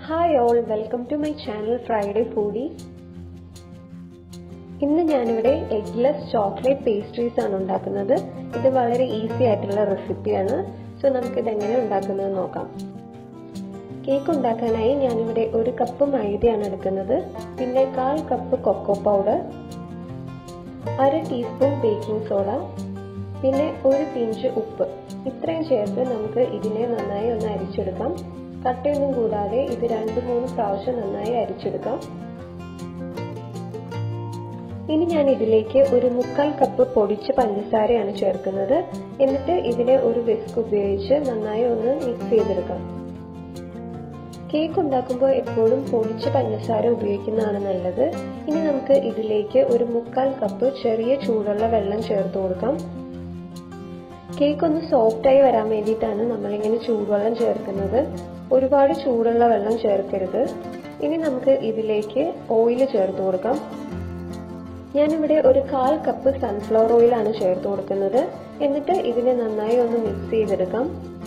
hi all welcome to my channel Friday foodie ഇന്ന് ഞാനിവിടെ eggless chocolate pastries ആണ് ഉണ്ടാക്കുന്നത് ഇത് വളരെ ഈസി ആയിട്ടുള്ള റെസിപ്പിയാണ് സോ നമുക്കിത് എങ്ങനെ ഉണ്ടാക്കുന്നത് നോക്കാം കേക്ക് ഉണ്ടാക്കാനായി ഞാനിവിടെ ഒരു കപ്പ് മൈദയാണ് എടുക്കുന്നത് പിന്നെ കാൽ കപ്പ് കൊക്കോ പൗഡർ അര ടീസ്പൂൺ ബേക്കിംഗ് സോഡ പിന്നെ ഒരു പിഞ്ച് ഉപ്പ് ഇത്രയും ചേർത്ത് നമുക്ക് ഇതിനെ നന്നായി ഒന്ന് അരിച്ചെടുക്കാം കട്ടയൊന്നും കൂടാതെ ഇത് രണ്ട് മൂന്ന് പ്രാവശ്യം നന്നായി അരിച്ചെടുക്കാം ഇനി ഞാൻ ഇതിലേക്ക് ഒരു മുക്കാൽ കപ്പ് പൊടിച്ച പഞ്ചസാരയാണ് ചേർക്കുന്നത് എന്നിട്ട് ഇതിനെ ഒരു വിസ്ക് ഉപയോഗിച്ച് നന്നായി ഒന്ന് മിക്സ് ചെയ്തെടുക്കാം കേക്ക് ഉണ്ടാക്കുമ്പോൾ എപ്പോഴും പൊടിച്ച പഞ്ചസാര ഉപയോഗിക്കുന്നതാണ് നല്ലത് ഇനി നമുക്ക് ഇതിലേക്ക് ഒരു മുക്കാൽ കപ്പ് ചെറിയ ചൂടുള്ള വെള്ളം ചേർത്ത് കൊടുക്കാം കേക്ക് ഒന്ന് സോഫ്റ്റ് ആയി വരാൻ വേണ്ടിയിട്ടാണ് നമ്മളിങ്ങനെ ചൂടുവെള്ളം ചേർക്കുന്നത് ഒരുപാട് ചൂടുള്ള വെള്ളം ചേർക്കരുത് ഇനി നമുക്ക് ഇതിലേക്ക് ഓയിൽ ചേർത്ത് കൊടുക്കാം ഞാനിവിടെ ഒരു കാൽ കപ്പ് സൺഫ്ലവർ ഓയിലാണ് ചേർത്ത് കൊടുക്കുന്നത് എന്നിട്ട് ഇതിനെ നന്നായി ഒന്ന് മിക്സ് ചെയ്തെടുക്കാം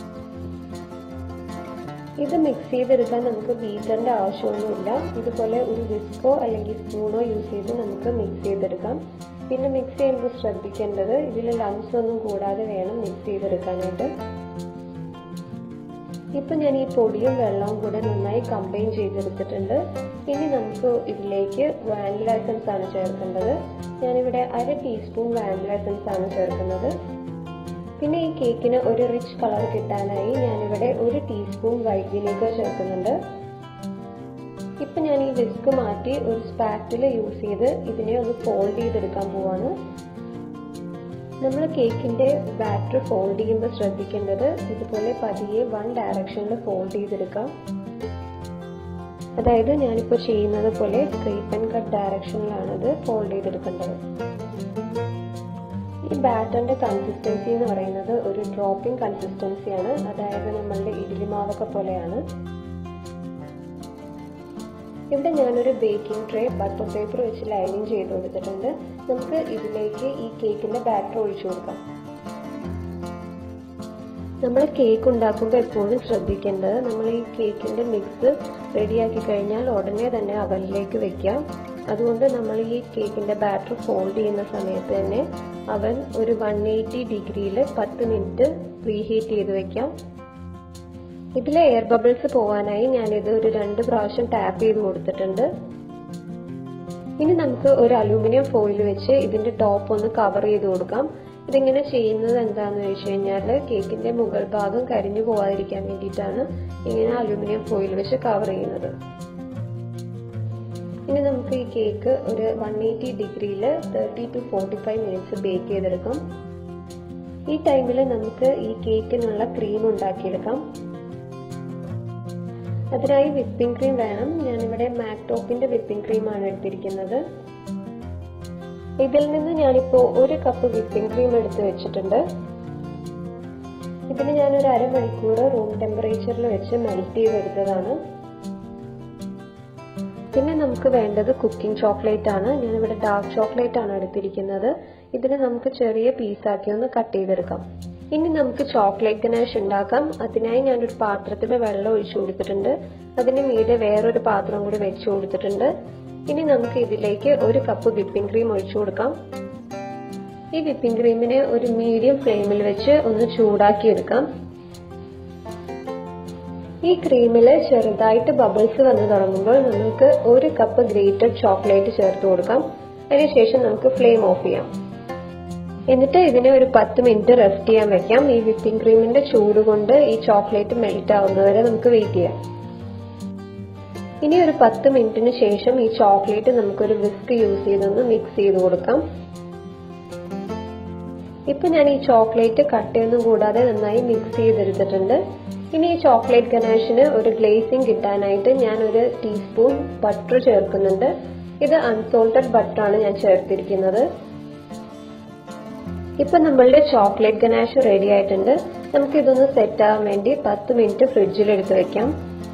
ഇത് മിക്സ് ചെയ്തെടുക്കാൻ നമുക്ക് ബീറ്ററിന്റെ ആവശ്യമൊന്നുമില്ല ഇതുപോലെ ഒരു വിസ്കോ അല്ലെങ്കിൽ സ്പൂണോ യൂസ് ചെയ്ത് നമുക്ക് മിക്സ് ചെയ്തെടുക്കാം പിന്നെ മിക്സ് ചെയ്യുമ്പോൾ ശ്രദ്ധിക്കേണ്ടത് ഇതിൽ ലംസ് ഒന്നും കൂടാതെ വേണം മിക്സ് ചെയ്തെടുക്കാനായിട്ട് ഇപ്പൊ ഞാൻ ഈ പൊടിയും വെള്ളവും കൂടെ നന്നായി കമ്പൈൻ ചെയ്തെടുത്തിട്ടുണ്ട് ഇനി നമുക്ക് ഇതിലേക്ക് വാനില എസൻസ് ആണ് ചേർക്കേണ്ടത് ഞാനിവിടെ അര ടീസ്പൂൺ വാനില എസൻസ് ആണ് ചേർക്കുന്നത് പിന്നെ ഈ കേക്കിന് ഒരു റിച്ച് കളർ കിട്ടാനായി ഞാനിവിടെ ഒരു ടീസ്പൂൺ വൈറ്റ് വിനീഗർ ചേർക്കുന്നുണ്ട് ഇപ്പൊ ഞാൻ ഈ വിസ്ക് മാറ്റി ഒരു സ്പാറ്റില് യൂസ് ചെയ്ത് ഇതിനെ ഒന്ന് ഫോൾഡ് ചെയ്തെടുക്കാൻ പോവാണ് നമ്മൾ കേക്കിന്റെ ബാറ്റർ ഫോൾഡ് ചെയ്യുമ്പോൾ ശ്രദ്ധിക്കേണ്ടത് ഇതുപോലെ പതിയെ വൺ ഡയറക്ഷനിൽ ഫോൾഡ് ചെയ്തെടുക്കാം അതായത് ഞാനിപ്പോൾ ചെയ്യുന്നത് പോലെ സ്ട്രേറ്റ് ആൻഡ് കട്ട് ഡയറക്ഷനിലാണ് ഇത് ഫോൾഡ് ചെയ്തെടുക്കേണ്ടത് ഈ ബാറ്ററിന്റെ കൺസിസ്റ്റൻസി എന്ന് പറയുന്നത് ഒരു ഡ്രോപ്പിംഗ് കൺസിസ്റ്റൻസിയാണ് അതായത് നമ്മളുടെ ഇഡ്ഡലി മാവൊക്കെ പോലെയാണ് ഇവിടെ ഞാനൊരു ബേക്കിംഗ് ട്രേ ബട്ടർ പേപ്പർ വെച്ച് ലൈനിങ് ചെയ്ത് കൊടുത്തിട്ടുണ്ട് നമുക്ക് ഇതിലേക്ക് ഈ കേക്കിന്റെ ബാറ്റർ ഒഴിച്ചു കൊടുക്കാം നമ്മൾ കേക്ക് ഉണ്ടാക്കുമ്പോൾ എപ്പോഴും ശ്രദ്ധിക്കേണ്ടത് നമ്മൾ ഈ കേക്കിന്റെ മിക്സ് റെഡിയാക്കി കഴിഞ്ഞാൽ ഉടനെ തന്നെ അവനിലേക്ക് വെക്കാം അതുകൊണ്ട് നമ്മൾ ഈ കേക്കിന്റെ ബാറ്റർ ഫോൾഡ് ചെയ്യുന്ന സമയത്ത് തന്നെ അവൻ ഒരു വൺ എയ്റ്റി ഡിഗ്രിയിൽ പത്ത് മിനിറ്റ് പ്രീഹീറ്റ് ചെയ്ത് വെക്കാം ഇതിലെ എയർ ബബിൾസ് പോകാനായി ഞാനിത് ഒരു രണ്ട് പ്രാവശ്യം ടാപ്പ് ചെയ്ത് കൊടുത്തിട്ടുണ്ട് ഇനി നമുക്ക് ഒരു അലൂമിനിയം ഫോയിൽ വെച്ച് ഇതിന്റെ ടോപ്പ് ഒന്ന് കവർ ചെയ്ത് കൊടുക്കാം ഇതിങ്ങനെ ചെയ്യുന്നത് എന്താന്ന് വെച്ച് കഴിഞ്ഞാൽ കേക്കിന്റെ മുകൾ ഭാഗം കരിഞ്ഞു പോകാതിരിക്കാൻ വേണ്ടിയിട്ടാണ് ഇങ്ങനെ അലൂമിനിയം ഫോയിൽ വെച്ച് കവർ ചെയ്യുന്നത് ഇനി നമുക്ക് ഈ കേക്ക് ഒരു വൺ എയ്റ്റി ഡിഗ്രിയിൽ thirty to forty five minutes bake ചെയ്തെടുക്കാം ഈ ടൈമിൽ നമുക്ക് ഈ കേക്കിനുള്ള ക്രീം ഉണ്ടാക്കിയെടുക്കാം അതിനായി വിപ്പിംഗ് ക്രീം വേണം ഞാനിവിടെ മാക്ടോപ്പിന്റെ വിപ്പിംഗ് ക്രീമാണ് എടുത്തിരിക്കുന്നത് ഇതിൽ നിന്ന് ഞാനിപ്പോ ഒരു കപ്പ് വിപ്പിംഗ് ക്രീം എടുത്ത് വെച്ചിട്ടുണ്ട് ഇതിന് ഞാൻ ഒരു അരമണിക്കൂർ റൂം ടെമ്പറേച്ചറിൽ വെച്ച് മെൽറ്റ് ചെയ്തെടുത്തതാണ് പിന്നെ നമുക്ക് വേണ്ടത് കുക്കിംഗ് ചോക്ലേറ്റ് ആണ് ഞാനിവിടെ ഡാർക്ക് ചോക്ലേറ്റ് ആണ് എടുത്തിരിക്കുന്നത് ഇതിന് നമുക്ക് ചെറിയ പീസാക്കി ഒന്ന് കട്ട് ചെയ്തെടുക്കാം ഇനി നമുക്ക് ചോക്ലേറ്റ് ഗനാഷ് ഉണ്ടാക്കാം അതിനായി ഞാനൊരു പാത്രത്തിൽ വെള്ളം ഒഴിച്ചു കൊടുത്തിട്ടുണ്ട് അതിന് മീതെ വേറൊരു പാത്രം കൂടി വെച്ചു കൊടുത്തിട്ടുണ്ട് ഇനി നമുക്ക് ഇതിലേക്ക് ഒരു കപ്പ് വിപ്പിംഗ് ക്രീം ഒഴിച്ചു കൊടുക്കാം ഈ വിപ്പിംഗ് ക്രീമിനെ ഒരു മീഡിയം ഫ്ലെയിമിൽ വെച്ച് ഒന്ന് ചൂടാക്കി എടുക്കാം ഈ ക്രീമിൽ ചെറുതായിട്ട് ബബിൾസ് വന്ന് തുടങ്ങുമ്പോൾ നമുക്ക് ഒരു കപ്പ് ഗ്രേറ്റഡ് ചോക്ലേറ്റ് ചേർത്ത് കൊടുക്കാം അതിനുശേഷം നമുക്ക് ഫ്ലെയിം ഓഫ് ചെയ്യാം എന്നിട്ട് ഇതിനെ ഒരു പത്ത് മിനിറ്റ് റെസ്റ്റ് ചെയ്യാൻ വെക്കാം ഈ വിപ്പിംഗ് ക്രീമിന്റെ ചൂട് കൊണ്ട് ഈ ചോക്ലേറ്റ് മെൽറ്റ് ആവുന്നവരെ നമുക്ക് വെയിറ്റ് ചെയ്യാം ഇനി ഒരു പത്ത് മിനിറ്റിന് ശേഷം ഈ ചോക്ലേറ്റ് നമുക്കൊരു വിസ്ക് യൂസ് ചെയ്തൊന്ന് മിക്സ് ചെയ്ത് കൊടുക്കാം ഇപ്പൊ ഞാൻ ഈ ചോക്ലേറ്റ് കട്ടയൊന്നും കൂടാതെ നന്നായി മിക്സ് ചെയ്തെടുത്തിട്ടുണ്ട് ഇനി ഈ ചോക്ലേറ്റ് ഗനാഷിന് ഒരു ഗ്ലേസിംഗ് കിട്ടാനായിട്ട് ഞാൻ ഒരു ടീസ്പൂൺ ബട്ടർ ചേർക്കുന്നുണ്ട് ഇത് അൺസോൾട്ടഡ് ബട്ടറാണ് ഞാൻ ചേർത്തിരിക്കുന്നത് ഇപ്പൊ നമ്മളുടെ ചോക്ലേറ്റ് ഗനാഷ് റെഡി ആയിട്ടുണ്ട് നമുക്ക് ഇതൊന്ന് സെറ്റ് ആവാൻ വേണ്ടി പത്ത് മിനിറ്റ് ഫ്രിഡ്ജിൽ എടുത്ത് വെക്കാം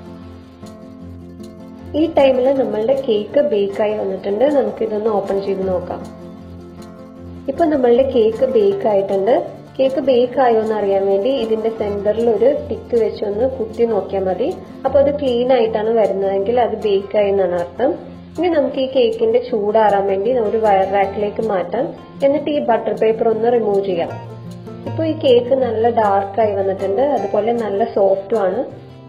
ഈ ടൈമിൽ നമ്മളുടെ കേക്ക് ബേക്കായി വന്നിട്ടുണ്ട് നമുക്ക് ഇതൊന്ന് ഓപ്പൺ ചെയ്ത് നോക്കാം ഇപ്പൊ നമ്മളുടെ കേക്ക് ബേക്ക് ആയിട്ടുണ്ട് കേക്ക് ബേക്ക് ആയോ എന്ന് അറിയാൻ വേണ്ടി ഇതിന്റെ സെന്ററിൽ ഒരു സ്റ്റിക്ക് വെച്ചൊന്ന് കുത്തി നോക്കിയാൽ മതി അപ്പൊ അത് ക്ലീൻ ആയിട്ടാണ് വരുന്നതെങ്കിൽ അത് ബേക്ക് ആയി എന്നാണ് അർത്ഥം ഇനി നമുക്ക് ഈ കേക്കിന്റെ ചൂടാറാൻ വേണ്ടി ഒരു വയർ റാക്കിലേക്ക് മാറ്റാം എന്നിട്ട് ഈ ബട്ടർ പേപ്പർ ഒന്ന് റിമൂവ് ചെയ്യാം ഇപ്പൊ ഈ കേക്ക് നല്ല ഡാർക്കായി വന്നിട്ടുണ്ട് അതുപോലെ നല്ല സോഫ്റ്റും ആണ്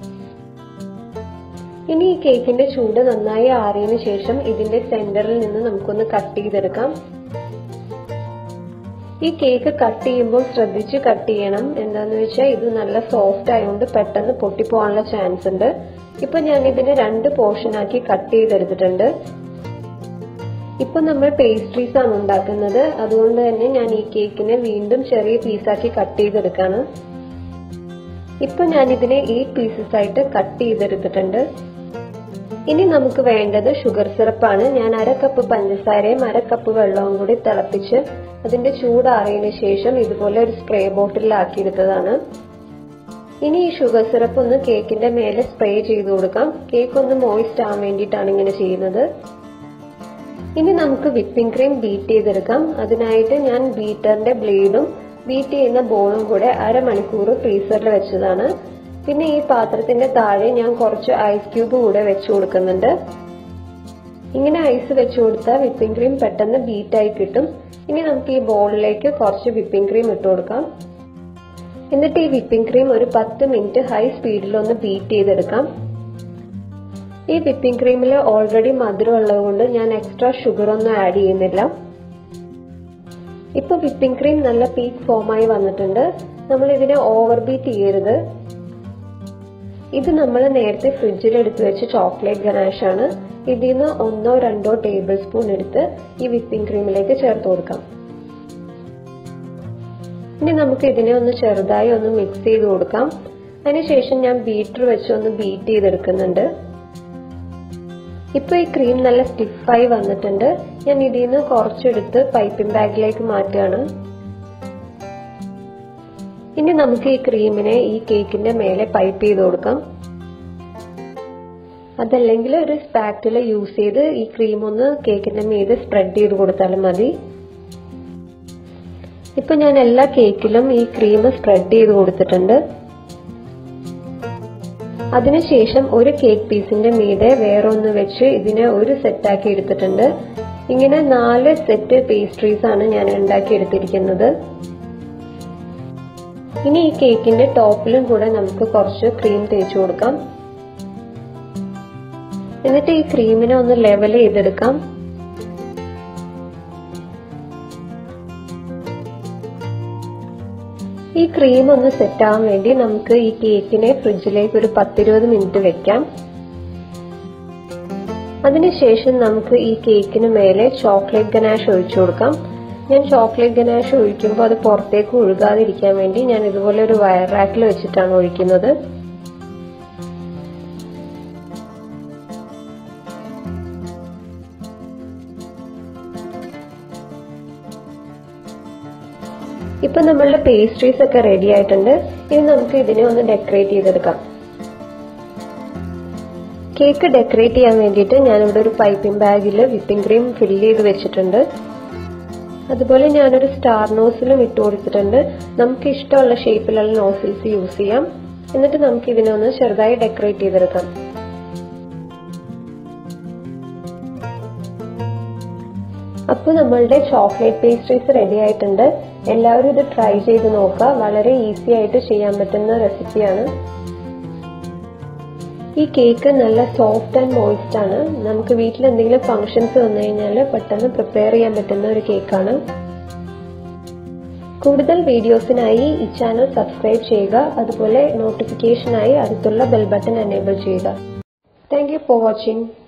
ഇനി ഈ കേക്കിന്റെ ചൂട് നന്നായി ആറിയതിനു ശേഷം ഇതിന്റെ സെന്ററിൽ നിന്ന് നമുക്കൊന്ന് കട്ട് ചെയ്തെടുക്കാം ഈ കേക്ക് കട്ട് ചെയ്യുമ്പോൾ ശ്രദ്ധിച്ച് കട്ട് ചെയ്യണം എന്താന്ന് വെച്ചാൽ ഇത് നല്ല സോഫ്റ്റ് ആയതുകൊണ്ട് പെട്ടെന്ന് പൊട്ടിപ്പോവാനുള്ള ചാൻസ് ഉണ്ട് ഇപ്പൊ ഞാൻ ഇതിനെ രണ്ട് പോർഷൻ ആക്കി കട്ട് ചെയ്തെടുത്തിട്ടുണ്ട് ഇപ്പൊ നമ്മൾ പേസ്ട്രീസ് ആണ് ഉണ്ടാക്കുന്നത് അതുകൊണ്ട് തന്നെ ഞാൻ ഈ കേക്കിനെ വീണ്ടും ചെറിയ പീസാക്കി കട്ട് ചെയ്തെടുക്കാണ് ഇപ്പൊ ഞാൻ ഇതിനെ എയ്റ്റ് പീസസ് ആയിട്ട് കട്ട് ചെയ്തെടുത്തിട്ടുണ്ട് ഇനി നമുക്ക് വേണ്ടത് ഷുഗർ സിറപ്പാണ് ഞാൻ അര കപ്പ് പഞ്ചസാരയും അര കപ്പ് വെള്ളവും കൂടി തിളപ്പിച്ച് അതിന്റെ ചൂടാറിയതിനു ശേഷം ഇതുപോലെ ഒരു സ്പ്രേ ബോട്ടിലാക്കി എടുത്തതാണ് ഇനി ഈ ഷുഗർ സിറപ്പ് ഒന്ന് കേക്കിന്റെ മേലെ സ്പ്രേ ചെയ്ത് കൊടുക്കാം കേക്ക് ഒന്ന് മോയിസ്റ്റ് ആവാൻ വേണ്ടിയിട്ടാണ് ഇങ്ങനെ ചെയ്യുന്നത് ഇനി നമുക്ക് വിപ്പിംഗ് ക്രീം ബീറ്റ് ചെയ്തെടുക്കാം അതിനായിട്ട് ഞാൻ ബീറ്ററിന്റെ ബ്ലേഡും ബീറ്റ് ചെയ്യുന്ന ബോളും കൂടെ അരമണിക്കൂർ ഫ്രീസറിൽ വെച്ചതാണ് പിന്നെ ഈ പാത്രത്തിന്റെ താഴെ ഞാൻ കുറച്ച് ഐസ് ക്യൂബ് കൂടെ വെച്ചു കൊടുക്കുന്നുണ്ട് ഇങ്ങനെ ഐസ് വെച്ചു കൊടുത്താൽ വിപ്പിംഗ് ക്രീം പെട്ടെന്ന് ബീറ്റ് ആയി കിട്ടും ഇനി നമുക്ക് ഈ ബോളിലേക്ക് കുറച്ച് വിപ്പിംഗ് ക്രീം ഇട്ട് കൊടുക്കാം എന്നിട്ട് ഈ വിപ്പിംഗ് ക്രീം ഒരു പത്ത് മിനിറ്റ് ഹൈ സ്പീഡിൽ ഒന്ന് ബീറ്റ് ചെയ്തെടുക്കാം ഈ വിപ്പിംഗ് ക്രീമിൽ ഓൾറെഡി മധുരം ഉള്ളതുകൊണ്ട് ഞാൻ എക്സ്ട്രാ ഷുഗർ ഒന്നും ആഡ് ചെയ്യുന്നില്ല ഇപ്പൊ വിപ്പിംഗ് ക്രീം നല്ല പീക്ക് ഫോമായി വന്നിട്ടുണ്ട് നമ്മൾ ഇതിനെ ഓവർ ബീറ്റ് ചെയ്യരുത് ഇത് നമ്മൾ നേരത്തെ ഫ്രിഡ്ജിൽ എടുത്തു വെച്ച ചോക്ലേറ്റ് ഗനാഷ് ആണ് ഇതിൽ നിന്ന് ഒന്നോ രണ്ടോ ടേബിൾ സ്പൂൺ എടുത്ത് ഈ വിപ്പിംഗ് ക്രീമിലേക്ക് ചേർത്ത് കൊടുക്കാം ഇനി നമുക്ക് ഇതിനെ ഒന്ന് ചെറുതായി ഒന്ന് മിക്സ് ചെയ്ത് കൊടുക്കാം അതിനുശേഷം ഞാൻ ബീറ്റർ വെച്ച് ഒന്ന് ബീറ്റ് ചെയ്തെടുക്കുന്നുണ്ട് ഇപ്പൊ ഈ ക്രീം നല്ല സ്റ്റിഫായി വന്നിട്ടുണ്ട് ഞാൻ ഇതിൽ നിന്ന് കുറച്ചെടുത്ത് പൈപ്പിംഗ് ബാഗിലേക്ക് മാറ്റുകയാണ് ഇനി നമുക്ക് ഈ ക്രീമിനെ ഈ കേക്കിന്റെ മേലെ പൈപ്പ് ചെയ്ത് കൊടുക്കാം അതല്ലെങ്കിൽ ഒരു സ്പാറ്റില യൂസ് ചെയ്ത് ഈ ക്രീം ഒന്ന് കേക്കിന്റെ മീതെ സ്പ്രെഡ് ചെയ്ത് കൊടുത്താലും മതി ഇപ്പൊ ഞാൻ എല്ലാ കേക്കിലും ഈ ക്രീം സ്പ്രെഡ് ചെയ്ത് കൊടുത്തിട്ടുണ്ട് അതിനുശേഷം ഒരു കേക്ക് പീസിന്റെ മീതെ വേറൊന്ന് വെച്ച് ഇതിനെ ഒരു സെറ്റാക്കി എടുത്തിട്ടുണ്ട് ഇങ്ങനെ നാല് സെറ്റ് പേസ്ട്രീസ് ആണ് ഞാൻ ഉണ്ടാക്കി എടുത്തിരിക്കുന്നത് ഇനി ഈ കേക്കിന്റെ ടോപ്പിലും കൂടെ നമുക്ക് കുറച്ച് ക്രീം തേച്ചു കൊടുക്കാം എന്നിട്ട് ഈ ക്രീമിനെ ഒന്ന് ലെവൽ ചെയ്തെടുക്കാം ഈ ക്രീം ഒന്ന് സെറ്റ് ആവാൻ വേണ്ടി നമുക്ക് ഈ കേക്കിനെ ഫ്രിഡ്ജിലേക്ക് ഒരു പത്തിരുപത് മിനിറ്റ് വെക്കാം അതിനുശേഷം നമുക്ക് ഈ കേക്കിന് മേലെ ചോക്ലേറ്റ് ഗനാഷ് ഒഴിച്ചു കൊടുക്കാം ഞാൻ ചോക്ലേറ്റ് ഗനാഷ് ഒഴിക്കുമ്പോൾ അത് പുറത്തേക്ക് ഒഴുകാതിരിക്കാൻ വേണ്ടി ഞാൻ ഇതുപോലെ ഒരു വയർ റാക്കിൽ വെച്ചിട്ടാണ് ഒഴിക്കുന്നത് ഇപ്പൊ നമ്മളുടെ പേസ്ട്രീസ് ഒക്കെ റെഡി ആയിട്ടുണ്ട് ഇനി നമുക്ക് ഇതിനെ ഒന്ന് ഡെക്കറേറ്റ് ചെയ്തെടുക്കാം കേക്ക് ഡെക്കറേറ്റ് ചെയ്യാൻ വേണ്ടിയിട്ട് ഞാനിവിടെ ഒരു പൈപ്പിംഗ് ബാഗിൽ വിപ്പിംഗ് ക്രീം ഫില്ല് ചെയ്ത് വെച്ചിട്ടുണ്ട് അതുപോലെ ഞാനൊരു സ്റ്റാർ നോസിലും ഇട്ട് കൊടുത്തിട്ടുണ്ട് നമുക്ക് ഇഷ്ടമുള്ള ഷേപ്പിലുള്ള നോസിൽസ് യൂസ് ചെയ്യാം എന്നിട്ട് നമുക്ക് ഇതിനെ ഒന്ന് ചെറുതായി ഡെക്കറേറ്റ് ചെയ്തെടുക്കാം അപ്പോൾ നമ്മളുടെ ചോക്ലേറ്റ് പേസ്ട്രീസ് റെഡി ആയിട്ടുണ്ട് എല്ലാവരും ഇത് ട്രൈ ചെയ്ത് നോക്കുക വളരെ ഈസി ആയിട്ട് ചെയ്യാൻ പറ്റുന്ന റെസിപ്പിയാണ് ഈ കേക്ക് നല്ല സോഫ്റ്റ് ആൻഡ് മോയിസ്റ്റ് ആണ് നമുക്ക് വീട്ടിൽ എന്തെങ്കിലും ഫംഗ്ഷൻസ് വന്നു കഴിഞ്ഞാൽ പെട്ടെന്ന് പ്രിപ്പയർ ചെയ്യാൻ പറ്റുന്ന ഒരു കേക്കാണ് കൂടുതൽ വീഡിയോസിനായി ഈ ചാനൽ സബ്സ്ക്രൈബ് ചെയ്യുക അതുപോലെ നോട്ടിഫിക്കേഷനായി അടുത്തുള്ള ബെൽ ബട്ടൺ എനേബിൾ ചെയ്യുക താങ്ക് യു ഫോർ വാച്ചിങ്